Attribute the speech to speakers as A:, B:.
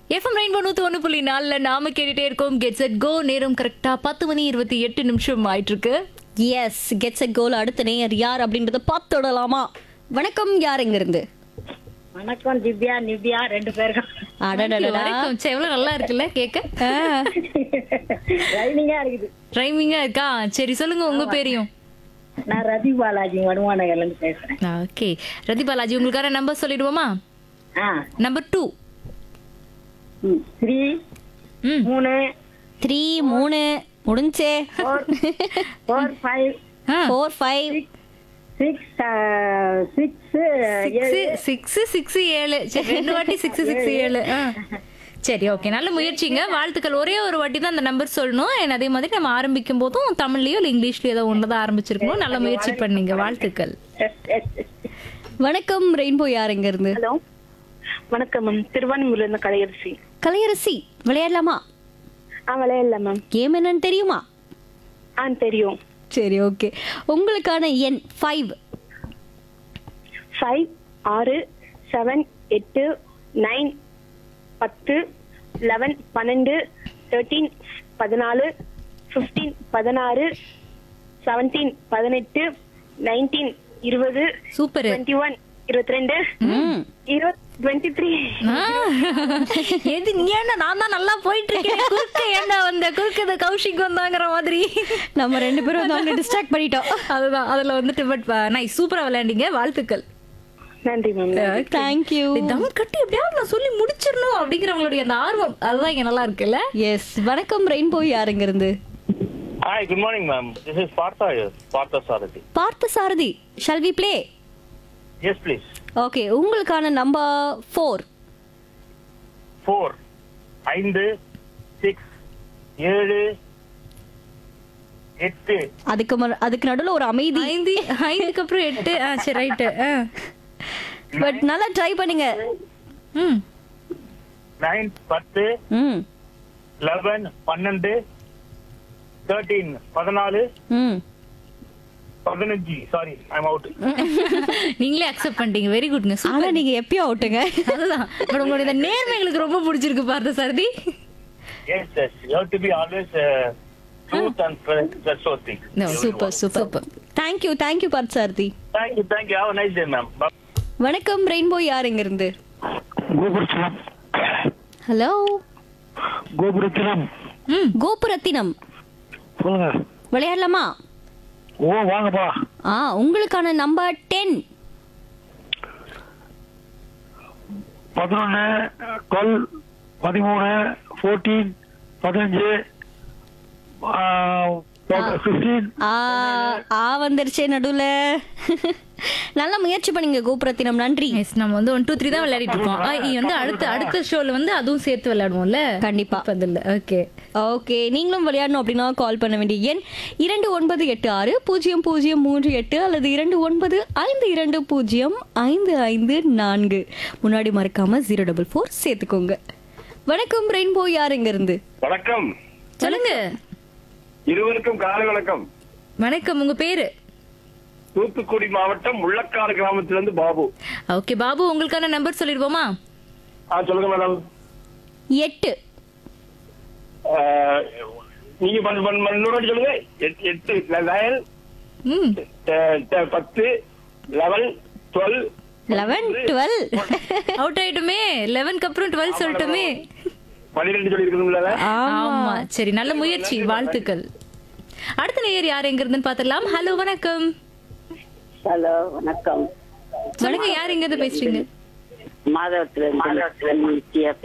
A: FM rainbow நூத்தி ஒன்று புள்ளி நாலுல நாம கேட்டுட்டே இருக்கோம் கெட்ஸ் அட் கோ நேரம் கரெக்டா பத்து மணி இருபத்தி எட்டு நிமிஷம் ஆயிட்டு இருக்கு
B: எஸ் கெட்ஸ் எ கோல் அடுத்த நேயர் யார் அப்படின்றத பார்த்துடலாமா வணக்கம் யார் எங்க இருந்து
C: வணக்கம் திவ்யா நிவ்யா ரெண்டு பேருக்கும்
B: அடடடடா.
A: வணக்கம் சே, எவ்வளவு நல்லா இருக்குல்ல கேட்க
B: ஆ,
C: ரைனிங்கா இருக்குது
A: ரைமிங்கா இருக்கா சரி சொல்லுங்க உங்க பேரையும்
C: நான் ரதி பாலாஜி வடுவாநகர்ல இருந்து பேசுறேன்
A: ஓகே ரதி பாலாஜி உங்களுக்கான நம்பர் சொல்லிடுவோமா
C: ஆ
A: நம்பர் டூ
C: ம், த்ரீ
A: ம்
C: மூணு
B: த்ரீ மூணு முடிஞ்சே
C: ஃபோர் ஃபோர் ஃபைவ்
A: ஆ
B: ஃபோர் ஃபைவ்
C: சிக்ஸ் சிக்ஸ் ஏழு
A: சிக்ஸ் சிக்ஸ் ஏழு சரி ரெண்டு வாட்டி சிக்ஸ் சிக்ஸ் ஏழு ஆ. சரி ஓகே நல்ல முயற்சிங்க வாழ்த்துக்கள் ஒரே ஒரு வாட்டி தான் அந்த நம்பர் சொல்லணும் and அதே மாதிரி நம்ம ஆரம்பிக்கும் போதும் தமிழ்லயோ இல்லை இங்கிலீஷ்லயோ ஏதோ ஒன்று தான் ஆரம்பிச்சிருக்கணும் நல்ல முயற்சி பண்ணீங்க வாழ்த்துக்கள்
B: வணக்கம் ரெயின்போ யார் எங்க இருந்து
C: ஹலோ வணக்கம் மேம் திருவான்மூர்ல இருந்து கலையரசி
B: கலையரசி விளையாடலாமா
C: ஆ விளையாடல மேம்
B: கேம் என்னன்னு தெரியுமா
C: ஆ தெரியும்
B: சரி ஓகே உங்களுக்கான எண் ஃபைவ்
C: ஃபைவ் ஆறு செவன் எட்டு நைன் பத்து லெவன் பன்னெண்டு தேர்ட்டீன் பதினாலு ஃபிஃப்டீன் பதினாறு செவன்டீன் பதினெட்டு நைன்டீன் இருபது
A: சூப்பர்
C: டுவெண்ட்டி ஒன் இருபத்தி ரெண்டு
B: ம்
C: இருபத்தி டுவெண்ட்டி த்ரீ
A: எது நீ ஏன்டா நான் தான் நல்லா போயிட்டு இருக்கேன் குறுக்க ஏன்டா வந்த குறுக்க இந்த கௌஷிக் வந்தாங்கிற மாதிரி
B: நம்ம ரெண்டு பேரும் வந்து அவங்களை டிஸ்ட்ராக்ட் பண்ணிட்டோம்
A: அதுதான் அதுல வந்துட்டு பட் நைஸ் சூப்பரா விளையாண்டீங்க வாழ்த்துக்கள்
C: நன்றி மேம்
B: தேங்க்யூ
A: தம் கட்டி எப்படியாவது நான் சொல்லி முடிச்சிடணும் அப்படிங்கிறவங்களுடைய அந்த ஆர்வம் அதுதான் இங்க நல்லா இருக்குல்ல
B: எஸ் வணக்கம் ரெயின்போ யார் எங்க இருந்து
D: Hi, good morning, ma'am. This is Partha here, Partha Sarathi.
B: Partha Sarathi shall we play
D: Yes, please.
B: Okay உங்களுக்கான நம்பர் ஃபோர்
D: Four, ஐந்து, six, ஏழு, எட்டு,
B: அதுக்கு ம- அதுக்கு நடுவுல ஒரு அமைதி
A: ஐந்து ஐந்துக்கு அப்புறம் எட்டு ஆ சரி ரைட்டு
B: பட் நல்லா ட்ரை பண்ணுங்க
A: ம்
D: nine, பத்து,
B: ம்
D: eleven, பன்னெண்டு, thirteen, பதினாலு,
B: ம்
D: பதினஞ்சு. Sorry, I'm out.
A: நீங்களே அக்செப்ட் பண்ணிட்டீங்க வெரி குட்ங்க
B: ஆனா நீங்க எப்பயும் அவுட்டுங்க
A: அதுதான் பட் உங்களுடைய இந்த நேர்மை எங்களுக்கு ரொம்ப பிடிச்சிருக்கு Partha Sarathi
D: Yes, yes. You have to be always uh, truth and trustworthy.
B: Super super thank you thank you Partha Sarathi
D: Thank you, thank you. Have a nice day, ma'am. Bye.
B: வணக்கம் ரெயின்போ யார் எங்க இருந்து
E: கோபுரத்தினம்
B: ஹலோ
E: கோபுரத்தினம்
A: ம்
B: கோபுரத்தினம்
E: சொல்லுங்க
B: விளையாடலாமா
E: ஓ வாங்கப்பா
B: ஆ உங்களுக்கான நம்பர் டென்
E: பதினொன்னு டுவெல் பதிமூணு ஃபோர்டீன் பதினஞ்சு ஃபிஃப்டீன்
B: ஆ ஆ வந்துருச்சே நடுவுல நல்ல முயற்சி பண்ணுங்க கோபுரத்தினம் நன்றி
A: எஸ் நம்ம வந்து ஒன் டூ த்ரீ தான் விளையாடிட்டு இருக்கோம் ஆ, இ வந்து அடுத்த அடுத்த ஷோல வந்து அதுவும் சேர்த்து விளையாடுவோம்ல
B: கண்டிப்பா
A: பதில் ஓகே
B: ஓகே நீங்களும் விளையாடணும் அப்படின்னா கால் பண்ண வேண்டிய எண் இரண்டு ஒன்பது எட்டு ஆறு பூஜ்ஜியம் பூஜ்ஜியம் மூன்று எட்டு அல்லது இரண்டு ஒன்பது ஐந்து இரண்டு பூஜ்ஜியம் ஐந்து ஐந்து நான்கு முன்னாடி மறக்காம ஜீரோ டபுள் ஃபோர் சேர்த்துக்கோங்க வணக்கம் ரெயின்போ யார் இங்க இருந்து
F: வணக்கம்
A: சொல்லுங்க
F: இருவருக்கும் காலை வணக்கம்
A: வணக்கம் உங்க பேரு
F: தூத்துக்குடி மாவட்டம் முள்ளக்காடு கிராமத்திலிருந்து பாபு
A: ஓகே பாபு உங்களுக்கான நம்பர் சொல்லிடுவோமா
F: ஆ சொல்லுங்க மேடம்
B: எட்டு
F: ஆஹ், நீங்க பண்ண பண்ண இன்னொரு வாட்டி சொல்லுங்க எட்டு எட்டு நயன்
A: ம்
F: பத்து eleven twelve
B: eleven twelve
A: out ஆயிட்டுமே லெவன்க்கு அப்புறம் டுவெல் சொல்லட்டுமே
F: பன்னிரெண்டு சொல்லி இருக்கணும்ல
A: ஆமா சரி நல்ல முயற்சி வாழ்த்துக்கள் அடுத்த நேயர் யார் எங்க இருந்துன்னு பாத்திரலாம் ஹலோ வணக்கம்
C: ஹலோ வணக்கம்
A: சொல்லுங்க யார் எங்க இருந்து பேசுறீங்க
C: மாதவத்துல இருந்து